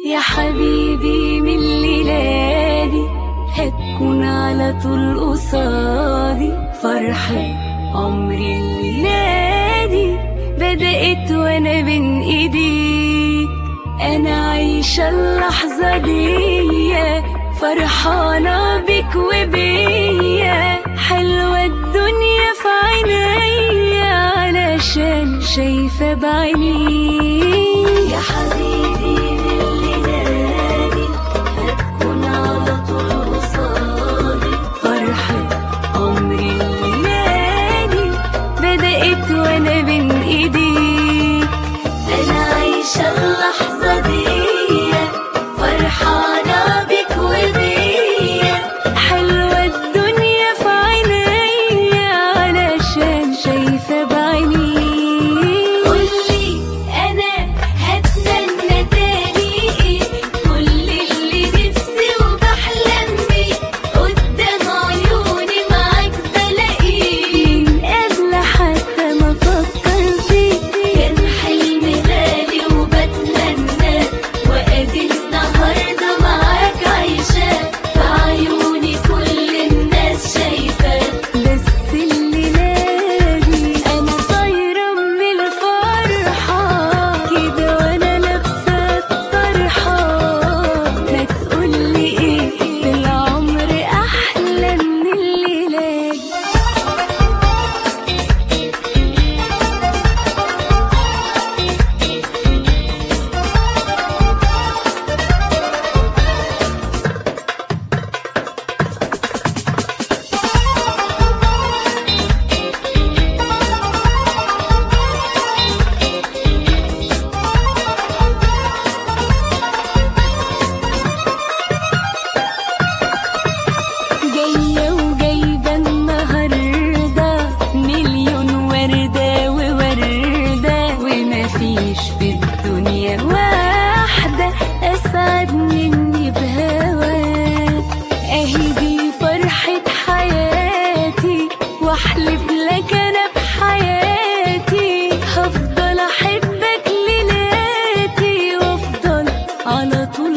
يا حبيبي من ليلادي هتكون على طول قصادي فرحة عمري الليلادي بدأت وانا بين ايديك انا عايشة اللحظة دي فرحانة بك وبيا حلوة الدنيا في عينيا علشان شايفة بعيني يا حبيبي اللي نادي هتكون على طول قصادي فرحة عمري اللي نادي بدأت وانا بين ايديك انا عايشة اللحظة دي فرحانة بك وبيا حلوة الدنيا في عينيا علشان شايفة بعيني قولي انا هتمنى تاني ايه كل اللي نفسي وبحلم بيه قدام عيوني معاك بلاقيه من قبل حتى ما افكر فيه كان حلم غالي وبتمنى وادي النهارده معاك عايشاه في عيوني كل الناس شايفاه بس اللي نادي انا طايره من الفرحه كده وانا لابسه الطرحه ما تقولي ايه في العمر احلى من الليله دي جاية وجايبة النهاردة مليون وردة ووردة ومفيش في الدنيا واحدة أسعد مني بهواك أهي دي فرحة حياتي وأحلف لك أنا بحياتي هفضل أحبك ليلاتي وأفضل على طول